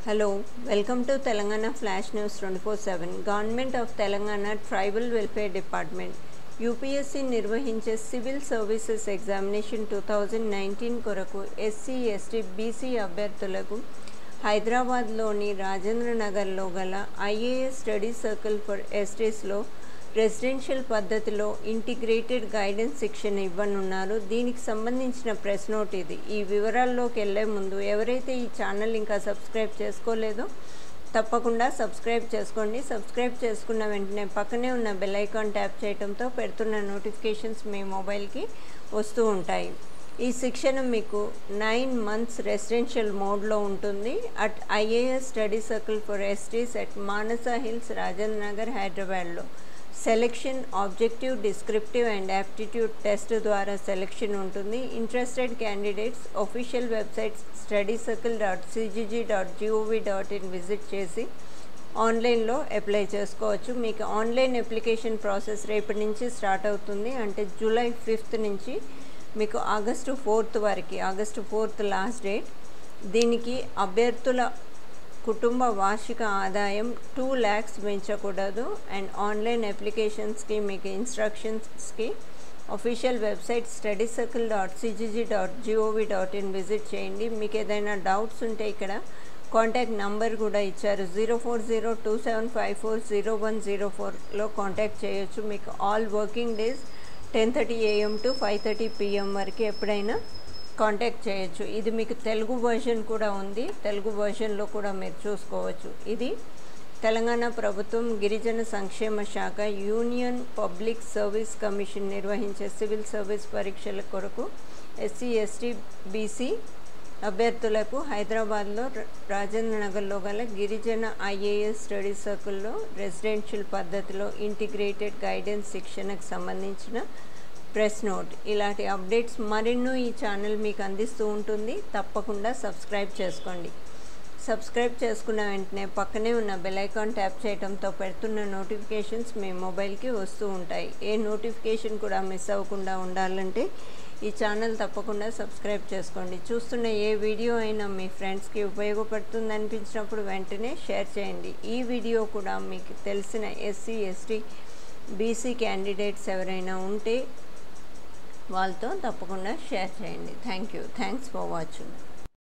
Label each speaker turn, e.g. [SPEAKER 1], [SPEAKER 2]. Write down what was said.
[SPEAKER 1] hello welcome to Telangana flash news twenty four seven government of Telangana tribal welfare department UPSC నిర్వహించే civil services examination two thousand nineteen కొరకు SC ST BC అభ్యర్థులకు హైదరాబాద్లోని రాజేంద్ర నగర్లో గల IAS study circle for ఎస్టీస్లో residential పద్ధతిలో integrated guidance శిక్షణ ఇవ్వనున్నారు దీనికి సంబంధించిన ప్రెస్ నోట్ ఇది ఈ వివరాల్లోకి వెళ్ళే ముందు ఎవరైతే ఈ ఛానల్ ఇంకా సబ్స్క్రైబ్ చేసుకోలేదో తప్పకుండా సబ్స్క్రైబ్ చేసుకోండి సబ్స్క్రైబ్ చేసుకున్న వెంటనే పక్కనే ఉన్న బెల్ ఐకాన్ ట్యాప్ చేయడంతో పెడుతున్న నోటిఫికేషన్స్ మీ మొబైల్కి వస్తూ ఉంటాయి ఈ శిక్షణ మీకు నైన్ మంత్స్ రెసిడెన్షియల్ మోడ్లో ఉంటుంది at IAS study circle for STs at Manasa hills Rajendra Nagar హైదరాబాద్లో selection objective descriptive and aptitude test ద్వారా సెలెక్షన్ ఉంటుంది interested candidates official website study circle dot CGG dot GOV dot in visit చేసి ఆన్లైన్లో apply చేసుకోవచ్చు మీకు online application process రేపటి నుంచి start అవుతుంది అంటే జూలై ఫిఫ్త్ నుంచి మీకు ఆగస్టు ఫోర్త్ వరకు ఆగస్టు ఫోర్త్ లాస్ట్ డేట్ దీనికి అభ్యర్థుల కుటుంబ వార్షిక ఆదాయం టూ ల్యాక్స్ పెంచకూడదు అండ్ ఆన్లైన్ అప్లికేషన్స్కి మీకు ఇన్స్ట్రక్షన్స్కి official website study circle dot CGG dot GOV dot in visit చేయండి మీకు ఏదైనా డౌట్స్ ఉంటే ఇక్కడ కాంటాక్ట్ నంబర్ కూడా ఇచ్చారు zero four zero two seven five four zero one zero ఫోర్లో కాంటాక్ట్ చేయొచ్చు మీకు all working days ten thirty AM to five thirty PM వరకు ఎప్పుడైనా కాంటాక్ట్ చేయొచ్చు ఇది మీకు తెలుగు వర్షన్ కూడా ఉంది తెలుగు వర్షన్లో కూడా మీరు చూసుకోవచ్చు ఇది తెలంగాణ ప్రభుత్వం గిరిజన సంక్షేమ శాఖ యూనియన్ పబ్లిక్ సర్వీస్ కమిషన్ నిర్వహించే సివిల్ సర్వీస్ పరీక్షల కొరకు ఎస్సీ ఎస్టీ బీసీ అభ్యర్థులకు హైదరాబాద్లో రాజేంద్ర నగర్లో గల గిరిజన ఐఏఎస్ స్టడీ సర్కిల్లో రెసిడెన్షియల్ పద్ధతిలో ఇంటిగ్రేటెడ్ గైడెన్స్ శిక్షణకు సంబంధించిన ప్రెస్ నోట్ ఇలాంటి అప్డేట్స్ మరెన్నో ఈ ఛానల్ మీకు అందిస్తూ ఉంటుంది తప్పకుండా సబ్స్క్రైబ్ చేసుకోండి సబ్స్క్రైబ్ చేసుకున్న వెంటనే పక్కనే ఉన్న బెల్ ఐకాన్ ట్యాప్ చేయడంతో పెడుతున్న నోటిఫికేషన్స్ మీ మొబైల్కి వస్తూ ఉంటాయి ఏ నోటిఫికేషన్ కూడా మిస్ అవ్వకుండా ఉండాలంటే ఈ ఛానల్ తప్పకుండా సబ్స్క్రైబ్ చేసుకోండి చూస్తున్న ఏ వీడియో అయినా మీ ఫ్రెండ్స్కి ఉపయోగపడుతుంది అనిపించినప్పుడు వెంటనే షేర్ చేయండి ఈ వీడియో కూడా మీకు తెలిసిన ఎస్సీ ఎస్టీ బీసీ క్యాండిడేట్స్ ఎవరైనా ఉంటే వాళ్ళతో తప్పకుండా షేర్ చేయండి thank you thanks for watching